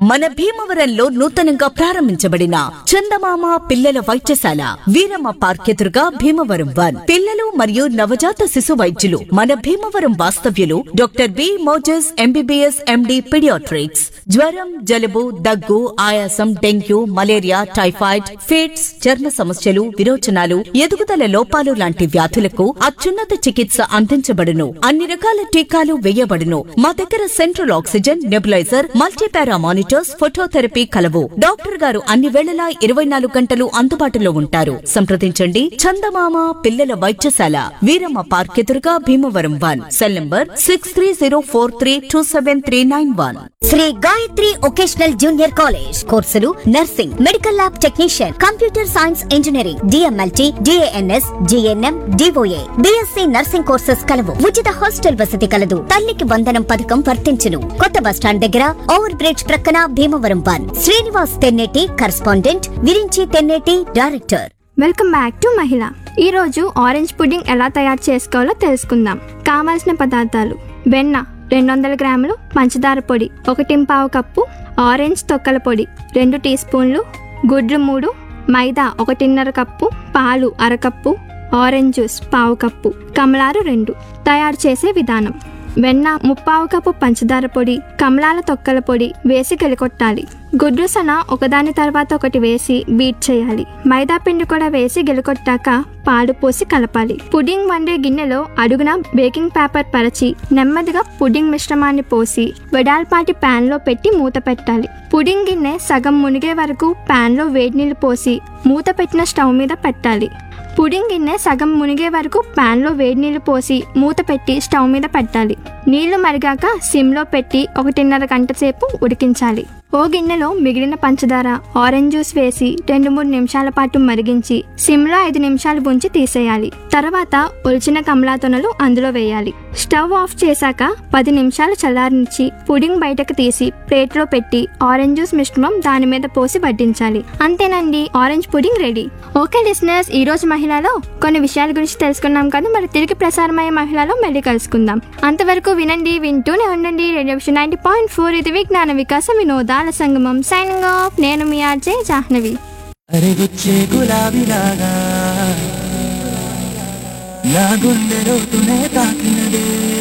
మన భీమవరంలో నూతనంగా ప్రారంభించబడిన చందమామ పిల్లల వైద్యశాల వీరమ్మ పార్క్ ఎదురుగా భీమవరం వన్ పిల్లలు మరియు నవజాత శిశు వైద్యులు మన భీమవరం వాస్తవ్యులు doctor B Moses MBBS MD paediatrics జ్వరం జలుబు దగ్గు ఆయాసం డెంగ్యూ మలేరియా టైఫాయిడ్ ఫిట్స్ చర్మ సమస్యలు విరోచనాలు ఎదుగుదల లోపాలు లాంటి వ్యాధులకు అత్యున్నత చికిత్స అందించబడును అన్ని రకాల టీకాలు వేయబడును మా దగ్గర central oxygen nebuliser multipara monitors phototherapy కలవు డాక్టర్ గారు అన్ని వేళలా ఇరవై నాలుగు గంటలు అందుబాటులో ఉంటారు సంప్రదించండి చందమామ పిల్లల వైద్యశాల వీరమ్మ పార్క్ ఎదురుగా Bhimavaram one cell number six three zero four three two seven three nine one Sri Gayatri vocational junior college కోర్సులు nursing medical lab technician computer science engineering DMLT DNS GNM DOA BSc nursing courses కలవు ఉచిత hostel వసతి కలదు తల్లికి వందనం పథకం వర్తించును కొత్త bus stand దగ్గర ఓవర్ బ్రిడ్జ్ ప్రక్కన Bhimavaram one Srinivas Tenneti correspondent Viranchi Tenneti director welcome back to Mahila ఈరోజు ఆరెంజ్ పుడ్డింగ్ ఎలా తయారు చేసుకోవాలో తెలుసుకుందాం కావాల్సిన పదార్థాలు వెన్న రెండు వందల గ్రాములు పంచదార పొడి ఒకటి పావు కప్పు ఆరెంజ్ తొక్కల పొడి రెండు టీ స్పూన్లు గుడ్లు మూడు మైదా ఒకటిన్నర కప్పు పాలు అరకప్పు ఆరెంజ్ జ్యూస్ పావు కప్పు కమలారు రెండు తయారు చేసే విధానం వెన్న ముప్పావు కప్పు పంచదార పొడి కమలాల తొక్కల పొడి వేసి గెలికొట్టాలి గుడ్లు సన ఒకదాని తర్వాత ఒకటి వేసి బీట్ చేయాలి మైదా పిండి కూడా వేసి గెలికొట్టాక పాలు పోసి కలపాలి పుడింగ్ వండే గిన్నెలో అడుగున బేకింగ్ పేపర్ పరచి నెమ్మదిగా పుడింగ్ మిశ్రమాన్ని పోసి వెడాల్పాటి ప్యాన్ లో పెట్టి మూత పెట్టాలి పుడింగ్ గిన్నె సగం మునిగే వరకు ప్యాన్ లో వేడి నీళ్లు పోసి మూత పెట్టిన స్టవ్ మీద పెట్టాలి పుడింగ్ గిన్నె సగం మునిగే వరకు ప్యాన్లో వేడి నీళ్లు పోసి మూత పెట్టి స్టవ్ మీద పెట్టాలి నీళ్లు మరిగాక సిమ్లో పెట్టి ఒకటిన్నర గంట సేపు ఉడికించాలి ఓ గిన్నెలో మిగిలిన పంచదార ఆరెంజ్ జ్యూస్ వేసి రెండు మూడు నిమిషాల పాటు మరిగించి సిమ్లో ఐదు నిమిషాలు ఉంచి తీసేయాలి తర్వాత ఒలిచిన కమలాతొనలు అందులో వేయాలి స్టవ్ ఆఫ్ చేశాక పది నిమిషాలు చల్లారించి పుడింగ్ బయటకు తీసి ప్లేట్లో పెట్టి ఆరెంజ్ జ్యూస్ మిశ్రమం దాని మీద పోసి వడ్డించాలి అంతేనండి orange pudding ready okay listeners ఈ రోజు మహిళలో కొన్ని విషయాల గురించి తెలుసుకున్నాం కదా మరి తిరిగి ప్రసారమయ్యే మహిళలో మళ్ళీ కలుసుకుందాం అంతవరకు వినండి వింటూనే ఉండండి radio vision ninety point four ఇది విజ్ఞాన వికాసం వినోదాల సంగమం సైనింగ్ ఆఫ్ నేను మీ ఆర్జే జాహ్నవి అరే గుచ్చే గులాబీలాగా నా గుండె లోతునే తాకినదే